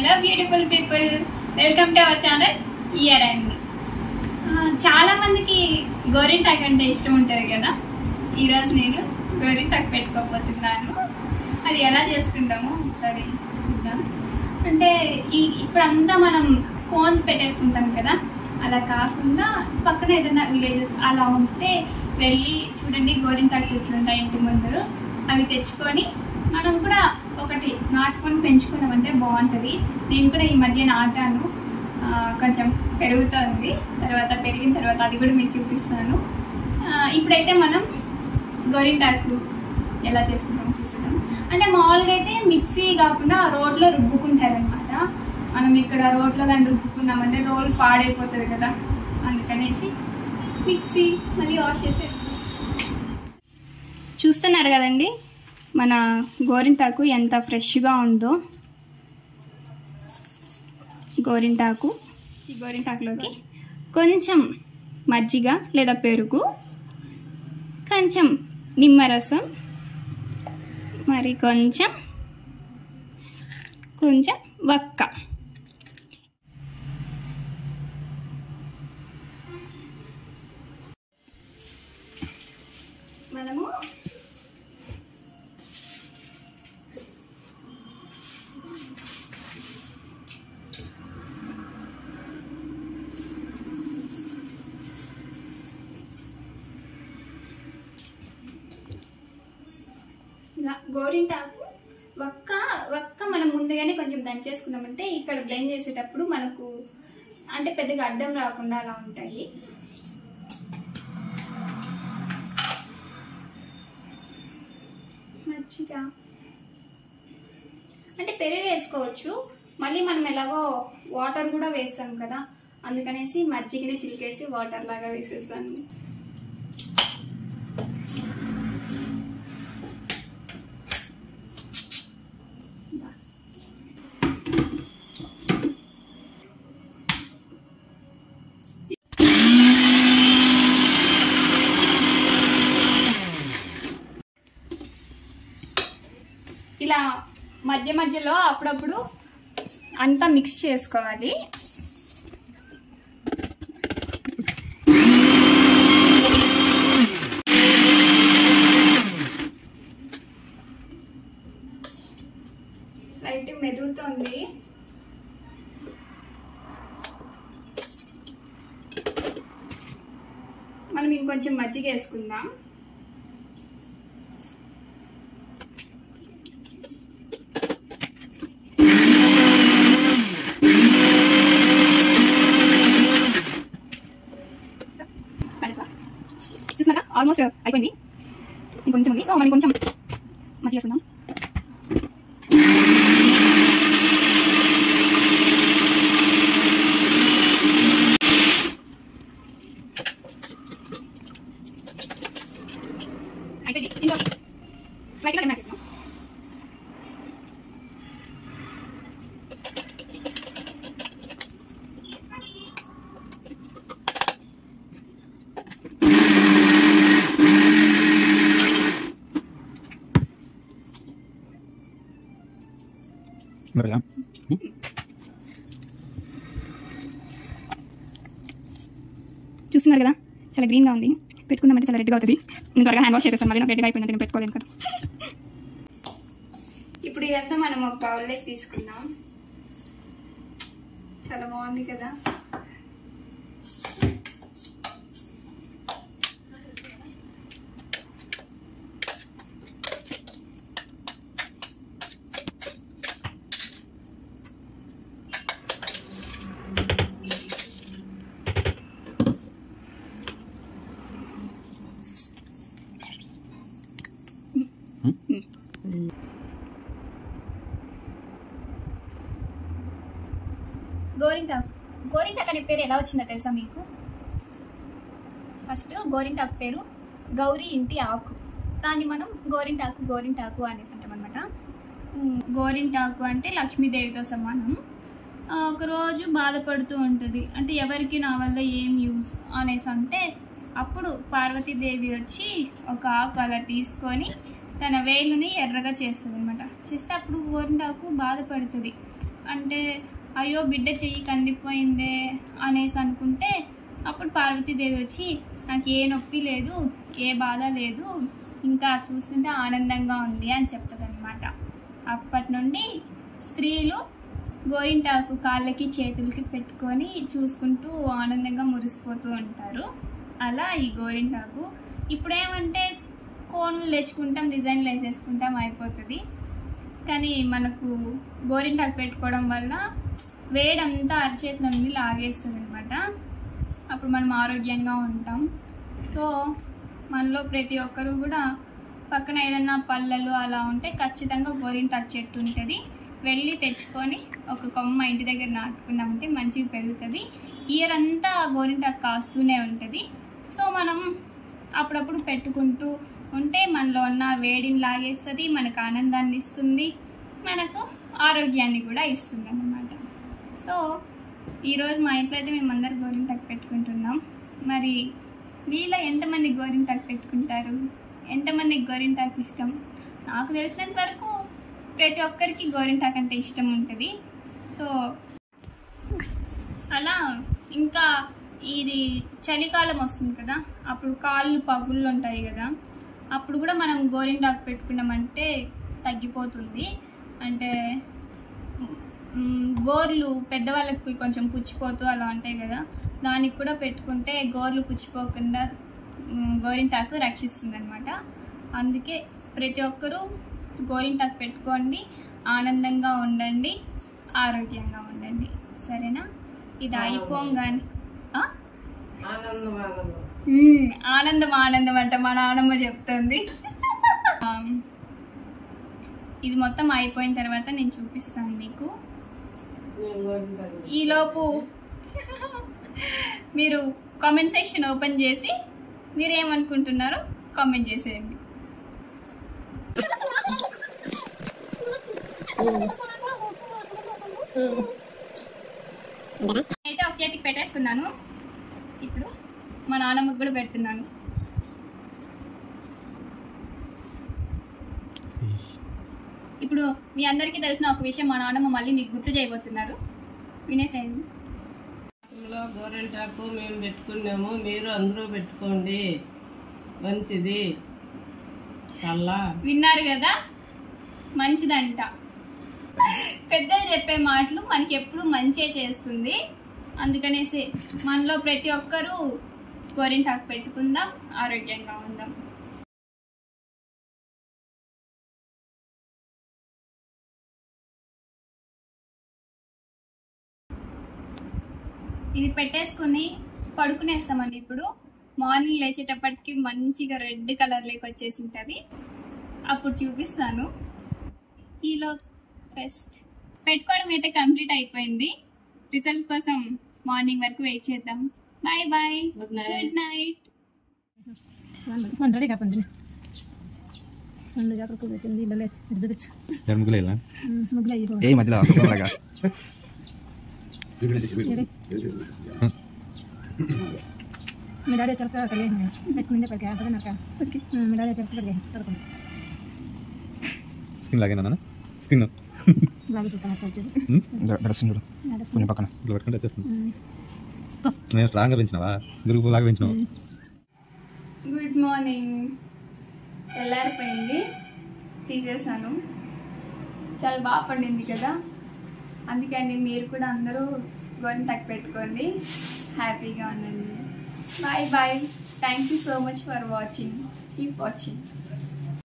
Hello beautiful people welcome to our channel year and చాలా మందికి గోరింటాక్ అంటే ఇష్టం ఉంటుంది కదా ఈరోజు నేను గోరింటాక్ పెట్టుకోబోతున్నాను అది ఎలా చేసుకుంటామో ఒకసారి చూద్దాం అంటే ఈ ఇప్పుడంతా మనం కోన్స్ పెట్టేసుకుంటాం కదా అలా కాకుండా పక్కన ఏదైనా విలేజెస్ అలా ఉంటే వెళ్ళి చూడండి గోరింటాకు చెట్లు ఉంటాయి ఇంటి ముందరు అవి తెచ్చుకొని మనం కూడా ఒకటి నాటుకొని పెంచుకున్నామంటే బాగుంటుంది నేను కూడా ఈ మధ్య నాటాను ఆ, కొంచెం పెరుగుతుంది తర్వాత పెరిగిన తర్వాత అది కూడా మీకు చూపిస్తాను ఆ, ఇప్పుడైతే మనం గోరింటాకు ఎలా చేసుకుంటామో చూస్తున్నాం అంటే మామూలుగా అయితే మిక్సీ కాకుండా రోడ్లో రుబ్బుకుంటారనమాట మనం ఇక్కడ రోడ్లో కానీ రుబ్బుకున్నామంటే రోల్ పాడైపోతుంది కదా అందుకనేసి మిక్సీ మళ్ళీ వాష్ చేసే చూస్తున్నారు కదండి మన గోరింటాకు ఎంత ఫ్రెష్గా ఉందో గోరింటాకు ఈ గోరింటాకులోకి కొంచెం మజ్జిగ లేదా పెరుగు కొంచెం నిమ్మరసం మరి కొంచెం కొంచెం వక్క మనము ఇలా గోరింటాకు ఒక్క ఒక్క మనం ముందుగానే కొంచెం దంచేసుకున్నామంటే ఇక్కడ బ్లెండ్ చేసేటప్పుడు మనకు అంటే పెద్దగా అడ్డం రాకుండా అలా ఉంటాయి మజ్జిగ అంటే పెరుగు వేసుకోవచ్చు మళ్ళీ మనం ఎలాగో వాటర్ కూడా వేస్తాం కదా అందుకనేసి మజ్జిగని చిలికేసి వాటర్ లాగా వేసేస్తాను ఇలా మధ్య మధ్యలో అప్పుడప్పుడు అంతా మిక్స్ చేసుకోవాలి లైట్ మెదుగుతుంది మనం ఇంకొంచెం మజ్జిగ వేసుకుందాం చూసినారా ఆల్మోస్ట్ అయిపోయింది ఇంకొంచెం ఉంది సో మనం కొంచెం మంచిగా చేసుకుందాం అయిపోయింది ఇంకో లైట్గా కన్నా చేస్తున్నాం ¿Verdad? చూస్తున్నారు కదా చాలా గ్రీన్గా ఉంది పెట్టుకుందామంటే చాలా రెడ్గా అవుతుంది నేను త్వరగా హ్యాండ్ వాష్ చేసేస్తాను మళ్ళీ నాకు రెడ్గా అయిపోయింది నేను పెట్టుకోలేను కదా ఇప్పుడు ఇదంతా మనం ఒక బౌల్లోకి తీసుకుందాం చాలా బాగుంది కదా గోరింటాకు గోరింటాకు అనే పేరు ఎలా వచ్చిందో తెలుసా మీకు ఫస్ట్ గోరింటాకు పేరు గౌరీ ఇంటి ఆకు దాన్ని మనం గోరింటాకు గోరింటాకు అనేసి అంటాం అనమాట గోరింటాకు అంటే లక్ష్మీదేవితో సమానం ఆ, ఒకరోజు బాధపడుతూ ఉంటుంది అంటే ఎవరికి నా వల్ల ఏం యూజ్ అనేసి అంటే అప్పుడు పార్వతీదేవి వచ్చి ఒక ఆకు అలా తీసుకొని తన వేలుని ఎర్రగా చేస్తుంది అనమాట చేస్తే అప్పుడు గోరింటాకు బాధపడుతుంది అంటే అయ్యో బిడ్డ చెయ్యి కందిపోయిందే అనేసి అనుకుంటే అప్పుడు పార్వతీదేవి వచ్చి నాకు ఏ నొప్పి లేదు ఏ బాధ లేదు ఇంకా చూస్తుంటే ఆనందంగా ఉంది అని చెప్తుందన్నమాట అప్పటి నుండి స్త్రీలు గోరింటాకు కాళ్ళకి చేతులకి పెట్టుకొని చూసుకుంటూ ఆనందంగా మురిసిపోతూ ఉంటారు అలా ఈ గోరింటాకు ఇప్పుడేమంటే కోన్లు తెచ్చుకుంటాం డిజైన్లు వేసేసుకుంటాం అయిపోతుంది కానీ మనకు గోరింటాకు పెట్టుకోవడం వల్ల వేడంతా అరచేతుల నుండి లాగేస్తుంది అనమాట అప్పుడు మనం ఆరోగ్యంగా ఉంటాం సో మనలో ప్రతి ఒక్కరు కూడా పక్కన ఏదన్నా పళ్ళలు అలా ఉంటే ఖచ్చితంగా గోరింటాకు చెట్టు ఉంటుంది వెళ్ళి తెచ్చుకొని ఒక కొమ్మ ఇంటి దగ్గర నాటుకున్నామంటే మంచిగా పెరుగుతుంది ఇయర్ అంతా గోరింటాకు కాస్తూనే ఉంటుంది సో మనం అప్పుడప్పుడు పెట్టుకుంటూ ఉంటే మనలో ఉన్న వేడిని లాగేస్తుంది మనకు ఆనందాన్ని ఇస్తుంది మనకు ఆరోగ్యాన్ని కూడా ఇస్తుంది అన్నమాట సో ఈరోజు మా ఇంట్లో అయితే మేమందరం గోరింటాకు పెట్టుకుంటున్నాం మరి మీలో ఎంతమంది గోరింటాకు పెట్టుకుంటారు ఎంతమందికి గోరింటాకు ఇష్టం నాకు తెలిసినంత వరకు ప్రతి ఒక్కరికి గోరింటాకు అంటే ఇష్టం ఉంటుంది సో అలా ఇంకా ఇది చలికాలం వస్తుంది కదా అప్పుడు కాళ్ళు పగుళ్ళు ఉంటాయి కదా అప్పుడు కూడా మనం గోరింటాకు పెట్టుకున్నామంటే తగ్గిపోతుంది అంటే మ్, గోర్లు పెద్దవాళ్ళకి కొంచెం పుచ్చిపోతూ అలా ఉంటాయి కదా దానికి కూడా పెట్టుకుంటే గోర్లు పుచ్చిపోకుండా మ్, గోరింటాకు రక్షిస్తుంది అనమాట అందుకే ప్రతి ఒక్కరూ గోరింటాకు పెట్టుకోండి ఆనందంగా ఉండండి ఆరోగ్యంగా ఉండండి సరేనా ఇది అయిపోగానే ఆ? ఆనందం ఆనందం మ్మ్. ఆనందం ఆనందం అంట మా నాన్నమ్మ చెప్తుంది ఆ, ఇది మొత్తం అయిపోయిన తర్వాత నేను చూపిస్తాను మీకు నేను కోరుకుంటాను ఈలోపు మీరు కామెంట్ సెక్షన్ ఓపెన్ చేసి మీరు ఏమనుకుంటున్నారో కామెంట్ చేసేయండి అయితే ఒక చేతికి పెట్టేస్తున్నాను ఇప్పుడు మా నాన్నమ్మకి కూడా పెడుతున్నాను ఇప్పుడు మీ అందరికీ తెలిసిన ఒక విషయం మా నాన్నమ్మ మళ్ళీ మీకు గుర్తు చేయబోతున్నారు వినేసేయండి లో గోరెంటాకు మేము పెట్టుకున్నాము మీరు అందరూ పెట్టుకోండి మంచిది చల్లా విన్నారు కదా మంచిదంట పెద్దలు చెప్పే మాటలు మనకి ఎప్పుడు మంచే చేస్తుంది అందుకనేసి మనలో ప్రతి ఒక్కరూ గోరింటాకు పెట్టుకుందాం ఆరోగ్యంగా ఉందాం ఇది పెట్టేసుకుని పడుకునేస్తామండి ఇప్పుడు మార్నింగ్ లేచేటప్పటికి మంచిగా రెడ్ కలర్ లేకి వచ్చేసి ఉంటుంది అప్పుడు చూపిస్తాను ఈలో రెస్ట్ పెట్టుకోవడం అయితే కంప్లీట్ అయిపోయింది రిజల్ట్ కోసం మార్నింగ్ వరకు వెయిట్ చేద్దాం bye bye Good night. Good night ಒಂದು ಕಾಪಂದಿನಿ ಒಂದು ಜಾಗಕ್ಕೆ ಬೇಕಿಂದು ಇಲ್ಲೇ ಇರ್ದಕ್ಕೆ ಯಾರು ಮುಗಿಲ ಇಲ್ಲ ಮುಗ್ಲ ಇದು ಏಯ್ ಮಧ್ಯ ಹಾಕೋದ್ರಾಗ ಮಿಡಾಡಿ ಚರ್ಕ ಕಲೆ ಬೆಟ್ ಮುಂದೆ ಕಲ್ಕೆ ಅದನ್ನ ನರ್ಕ ಮಿಡಾಡಿ ಚರ್ಕ ಕಡೆ ತಡ್ಕೊಂಡು స్కిన్ లాగే నాన్న స్కిన్ ಬ್ಲಾಗ್ ಸುತ್ತ ಹಾಕಿ దర్శనం చూడు ನಡೆಸ್ತೀನಿ కొంచెం పక్కన ఇలా పట్టుకుంటే వచ్చేస్తుంది నేను స్ట్రాంగ్గా పెంచినావా గురువు లాగా పెంచినావు గుడ్ మార్నింగ్ తెల్లారిపోయింది తీసేసాను చాలా బాగా పండింది కదా అందుకని మీరు కూడా అందరూ గోరింటాకు పెట్టుకోండి హ్యాపీగా ఉండండి bye bye thank you so much for watching keep watching